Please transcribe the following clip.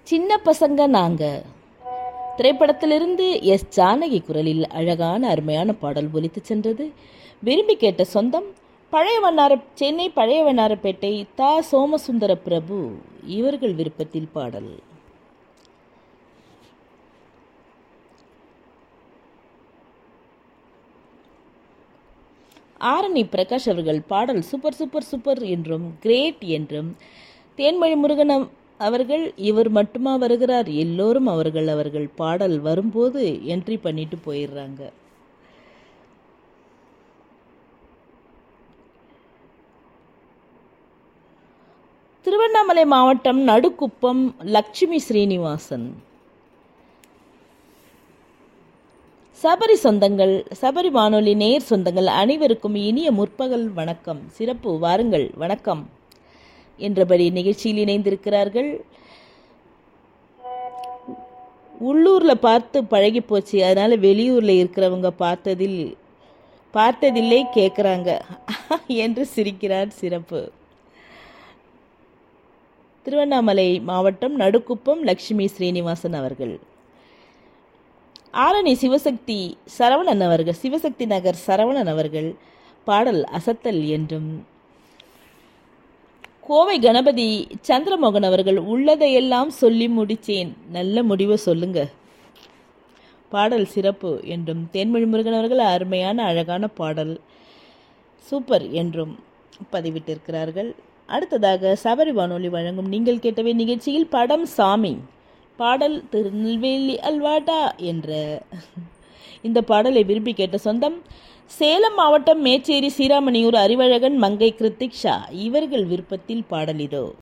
சின்ன பசங்க நாங்க திரைப்படத்திலிருந்து எஸ் ஜானகி குரலில் அழகான அருமையான பாடல் ஒலித்து சென்றது விரும்பி கேட்ட சொந்தம் பழைய வண்ணார சென்னை பழைய வண்ணாரப்பேட்டை தா சோமசுந்தர பிரபு இவர்கள் விருப்பத்தில் பாடல் ஆரணி பிரகாஷ் அவர்கள் பாடல் சூப்பர் சூப்பர் சூப்பர் என்றும் கிரேட் என்றும் தேன்மொழி முருகன் அவ- அவர்கள் இவர் மட்டுமா வருகிறார் எல்லோரும் அவர்கள் அவர்கள் பாடல் வரும்போது என்ட்ரி பண்ணிட்டு போயிடுறாங்க திருவண்ணாமலை மாவட்டம் நடுக்குப்பம் லட்சுமி ஸ்ரீனிவாசன் சபரி சொந்தங்கள் சபரி வானொலி நேர் சொந்தங்கள் அனைவருக்கும் இனிய முற்பகல் வணக்கம் சிறப்பு வாருங்கள் வணக்கம் என்றபடி நிகழ்ச்சியில் இணைந்திருக்கிறார்கள் உள்ளூர்ல பார்த்து பழகி போச்சு அதனால வெளியூர்ல இருக்கிறவங்க பார்த்ததில் பார்த்ததில்லை கேட்குறாங்க என்று சிரிக்கிறார் சிறப்பு திருவண்ணாமலை மாவட்டம் நடுக்குப்பம் லட்சுமி ஸ்ரீனிவாசன் அவர்கள் ஆரணி சிவசக்தி சரவணன் அவர்கள் சிவசக்தி நகர் சரவணன் அவர்கள் பாடல் அசத்தல் என்றும் கோவை கணபதி சந்திரமோகன் அவர்கள் உள்ளதையெல்லாம் சொல்லி முடிச்சேன் நல்ல முடிவை சொல்லுங்க பாடல் சிறப்பு என்றும் தேன்மொழி முருகன் அவர்கள் அருமையான அழகான பாடல் சூப்பர் என்றும் பதிவிட்டிருக்கிறார்கள் அடுத்ததாக சபரி வானொலி வழங்கும் நீங்கள் கேட்டவை நிகழ்ச்சியில் படம் சாமி பாடல் திருநெல்வேலி அல்வாடா என்ற இந்த பாடலை விரும்பி கேட்ட சொந்தம் சேலம் மாவட்டம் மேச்சேரி சீராமணியூர் அறிவழகன் மங்கை கிருத்திக் ஷா இவர்கள் விருப்பத்தில் பாடல் இதோ